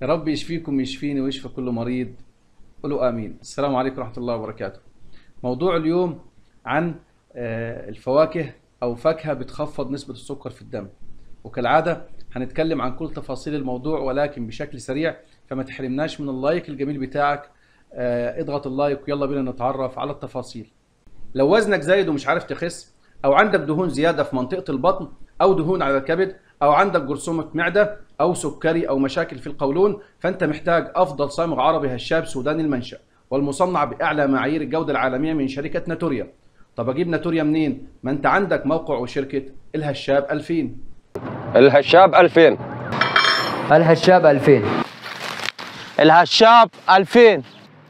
يا رب يشفيكم يشفيني ويشفي كل مريض قولوا امين السلام عليكم ورحمه الله وبركاته موضوع اليوم عن آه، الفواكه او فاكهه بتخفض نسبه السكر في الدم وكالعاده هنتكلم عن كل تفاصيل الموضوع ولكن بشكل سريع فما تحرمناش من اللايك الجميل بتاعك آه، اضغط اللايك ويلا بينا نتعرف على التفاصيل لو وزنك زايد ومش عارف تخس او عندك دهون زياده في منطقه البطن او دهون على الكبد او عندك جرثومه معده او سكري او مشاكل في القولون فانت محتاج افضل صامغ عربي هشاب سوداني المنشا والمصنع باعلى معايير الجوده العالميه من شركه ناتوريا طب اجيب ناتوريا منين ما انت عندك موقع وشركه الهشاب 2000 الهشاب 2000 الهشاب 2000 الهشاب 2000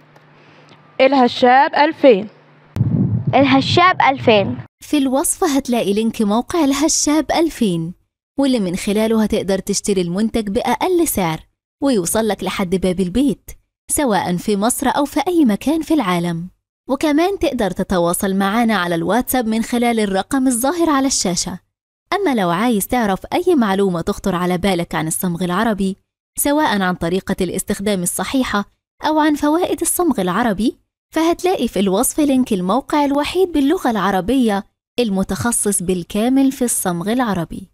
الهشاب 2000 الهشاب 2000 في الوصف هتلاقي لينك موقع الهشاب 2000 واللي من خلاله هتقدر تشتري المنتج بأقل سعر ويوصل لك لحد باب البيت سواء في مصر أو في أي مكان في العالم وكمان تقدر تتواصل معنا على الواتساب من خلال الرقم الظاهر على الشاشة أما لو عايز تعرف أي معلومة تخطر على بالك عن الصمغ العربي سواء عن طريقة الاستخدام الصحيحة أو عن فوائد الصمغ العربي فهتلاقي في الوصف لينك الموقع الوحيد باللغة العربية المتخصص بالكامل في الصمغ العربي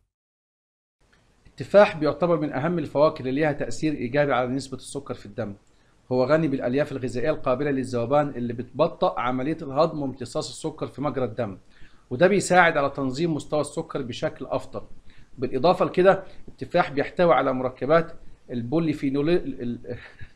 التفاح بيعتبر من اهم الفواكه اللي ليها تاثير ايجابي على نسبه السكر في الدم هو غني بالالياف الغذائيه القابله للذوبان اللي بتبطئ عمليه الهضم وامتصاص السكر في مجرى الدم وده بيساعد على تنظيم مستوى السكر بشكل افضل بالاضافه لكده التفاح بيحتوي على مركبات البوليفينول ال-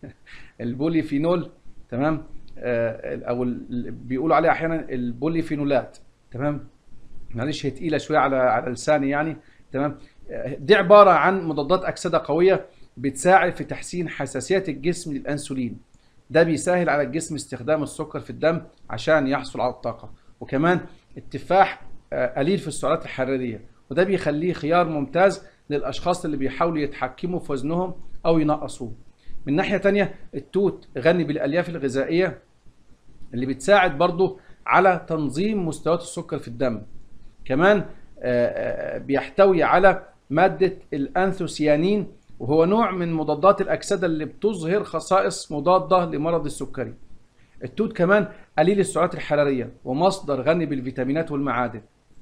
البوليفينول تمام آه، او ال- بيقولوا عليها احيانا البوليفينولات تمام معلش هي تقيله شويه على على لساني يعني تمام آه، دي عباره عن مضادات اكسده قويه بتساعد في تحسين حساسيه الجسم للانسولين ده بيسهل على الجسم استخدام السكر في الدم عشان يحصل على الطاقه وكمان التفاح آه، قليل في السعرات الحراريه وده بيخليه خيار ممتاز للاشخاص اللي بيحاولوا يتحكموا في وزنهم او ينقصوه من ناحيه تانية التوت غني بالالياف الغذائيه اللي بتساعد برضه على تنظيم مستويات السكر في الدم كمان آه، آه، بيحتوي على مادة الأنثوسيانين وهو نوع من مضادات الأكسدة اللي بتظهر خصائص مضادة لمرض السكري التوت كمان قليل السعرات الحرارية ومصدر غني بالفيتامينات والمعادن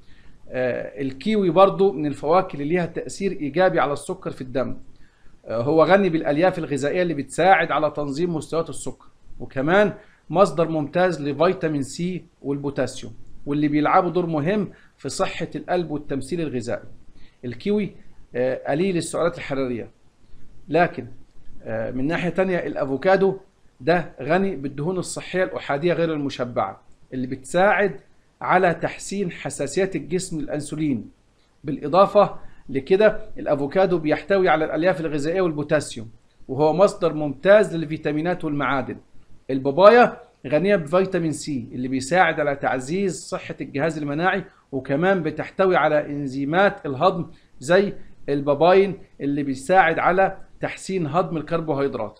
آه، الكيوي برضو من الفواكه اللي ليها تأثير إيجابي على السكر في الدم آه، هو غني بالألياف الغذائية اللي بتساعد على تنظيم مستويات السكر وكمان مصدر ممتاز لفيتامين سي والبوتاسيوم واللي بيلعبوا دور مهم في صحة القلب والتمثيل الغذائي الكيوي آه، قليل السعرات الحرارية لكن آه، من ناحية تانية الأفوكادو ده غني بالدهون الصحية الأحادية غير المشبعة اللي بتساعد على تحسين حساسية الجسم للأنسولين بالإضافة لكده الأفوكادو بيحتوي على الألياف الغذائية والبوتاسيوم وهو مصدر ممتاز للفيتامينات والمعادن البابايا غنية بفيتامين سي اللي بيساعد على تعزيز صحة الجهاز المناعي وكمان بتحتوي على انزيمات الهضم زي الباباين اللي بيساعد على تحسين هضم الكربوهيدرات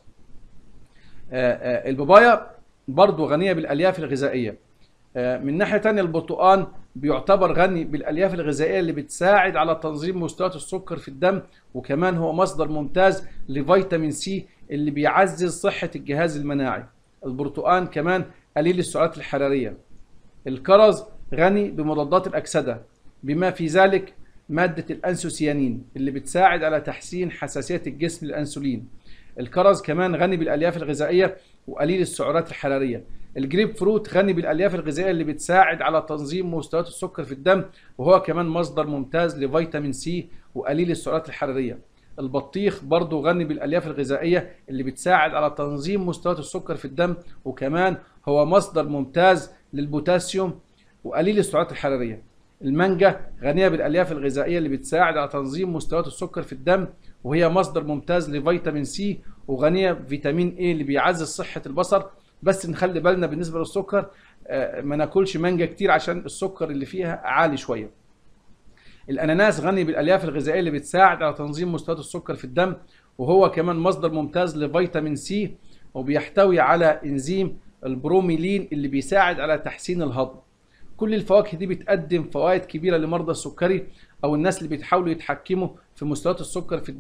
آه، آه، البابايا برضو غنية بالألياف الغذائية آه، من ناحية تانية البرتقال بيعتبر غني بالألياف الغذائية اللي بتساعد على تنظيم مستويات السكر في الدم وكمان هو مصدر ممتاز لفيتامين سي اللي بيعزز صحة الجهاز المناعي البرتقال كمان قليل السعرات الحرارية الكرز غني بمضادات الأكسدة بما في ذلك مادة الأنسوسيانين اللي بتساعد على تحسين حساسية الجسم للأنسولين الكرز كمان غني بالألياف الغذائية وقليل السعرات الحرارية الجريب فروت غني بالألياف الغذائية اللي بتساعد على تنظيم مستويات السكر في الدم وهو كمان مصدر ممتاز لفيتامين سي وقليل السعرات الحرارية البطيخ برضه غني بالألياف الغذائية اللي بتساعد على تنظيم مستويات السكر في الدم وكمان هو مصدر ممتاز للبوتاسيوم وقليل السعرات الحرارية المانجا غنية بالألياف الغذائية اللي بتساعد على تنظيم مستويات السكر في الدم وهي مصدر ممتاز لفيتامين سي وغنية بفيتامين اي اللي بيعزز صحة البصر بس نخلي بالنا بالنسبة للسكر آه، ما ناكلش مانجا كتير عشان السكر اللي فيها عالي شوية الاناناس غني بالالياف الغذائيه اللي بتساعد على تنظيم مستويات السكر في الدم وهو كمان مصدر ممتاز لفيتامين سي وبيحتوي على انزيم البروميلين اللي بيساعد على تحسين الهضم كل الفواكه دي بتقدم فوائد كبيره لمرضى السكري او الناس اللي بيحاولوا يتحكموا في مستويات السكر في الدم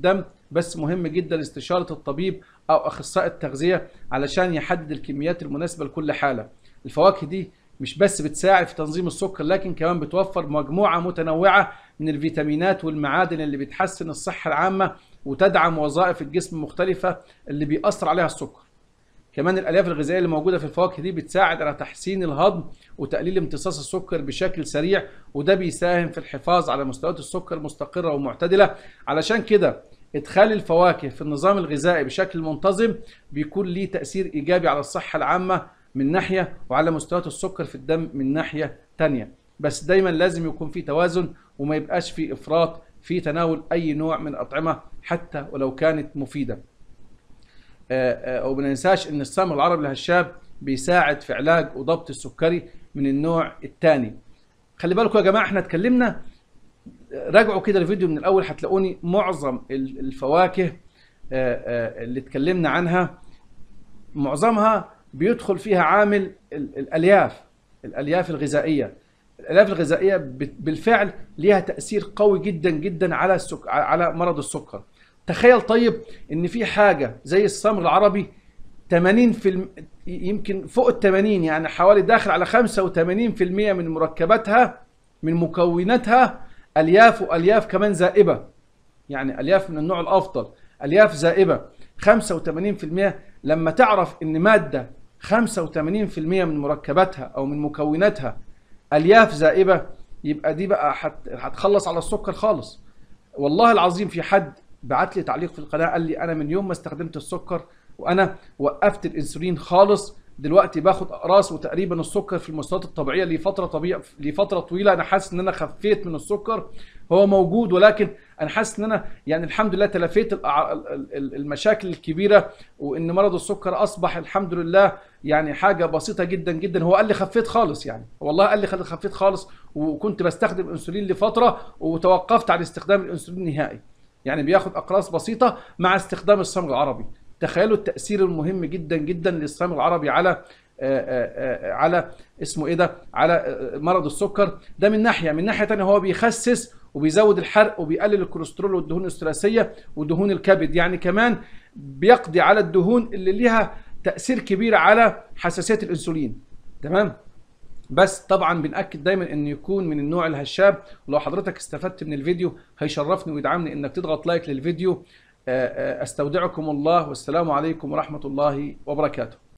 بس مهم جدا استشاره الطبيب او اخصائي التغذيه علشان يحدد الكميات المناسبه لكل حاله الفواكه دي مش بس بتساعد في تنظيم السكر لكن كمان بتوفر مجموعه متنوعه من الفيتامينات والمعادن اللي بتحسن الصحه العامه وتدعم وظائف الجسم المختلفه اللي بيأثر عليها السكر كمان الالياف الغذائيه اللي موجوده في الفواكه دي بتساعد على تحسين الهضم وتقليل امتصاص السكر بشكل سريع وده بيساهم في الحفاظ على مستويات السكر مستقره ومعتدله علشان كده ادخال الفواكه في النظام الغذائي بشكل منتظم بيكون ليه تاثير ايجابي على الصحه العامه من ناحيه وعلى مستويات السكر في الدم من ناحيه تانية بس دايما لازم يكون في توازن وما يبقاش في افراط في تناول اي نوع من الاطعمه حتى ولو كانت مفيده آه، آه، وما ننساش ان السمغ العربي الهشاب بيساعد في علاج وضبط السكري من النوع الثاني خلي بالكم يا جماعه احنا اتكلمنا راجعوا كده الفيديو من الاول هتلاقوني معظم ال- الفواكه آه، آه، اللي اتكلمنا عنها معظمها بيدخل فيها عامل ال- الالياف الالياف الغذائيه الالياف الغذائيه بت- بالفعل ليها تاثير قوي جدا جدا على السك... على مرض السكر تخيل طيب ان في حاجه زي الصمغ العربي 80 في الم... يمكن فوق ال 80 يعني حوالي داخل على 85% من مركباتها من مكوناتها الياف والياف كمان زائبه يعني الياف من النوع الافضل الياف زائبه 85% لما تعرف ان ماده 85% من مركباتها او من مكوناتها الياف زائبه يبقى دي بقى هت- هتخلص على السكر خالص والله العظيم في حد بعت لي تعليق في القناه قال لي انا من يوم ما استخدمت السكر وانا وقفت الانسولين خالص دلوقتي باخد اقراص وتقريبا السكر في المستويات الطبيعيه لفتره طبيعيه لفتره طويله انا حاسس ان انا خفيت من السكر هو موجود ولكن انا حاسس ان انا يعني الحمد لله تلافيت الأع- ال- ال- المشاكل الكبيره وان مرض السكر اصبح الحمد لله يعني حاجه بسيطه جدا جدا هو قال لي خفيت خالص يعني والله قال لي خل- خفيت خالص وكنت بستخدم انسولين لفتره وتوقفت عن استخدام الانسولين نهائي يعني بياخد اقراص بسيطه مع استخدام الصمغ العربي تخيلوا التاثير المهم جدا جدا للصمغ العربي على آه، آه، آه، على اسمه ايه ده على آه، مرض السكر ده من ناحيه من ناحيه تانية هو بيخسس وبيزود الحرق وبيقلل الكوليسترول والدهون الثلاثيه ودهون الكبد يعني كمان بيقضي على الدهون اللي ليها تاثير كبير على حساسيه الانسولين تمام بس طبعا بنأكد دايما ان يكون من النوع الهشاب ولو حضرتك استفدت من الفيديو هيشرفني ويدعمني انك تضغط لايك للفيديو آه، آه، استودعكم الله والسلام عليكم ورحمة الله وبركاته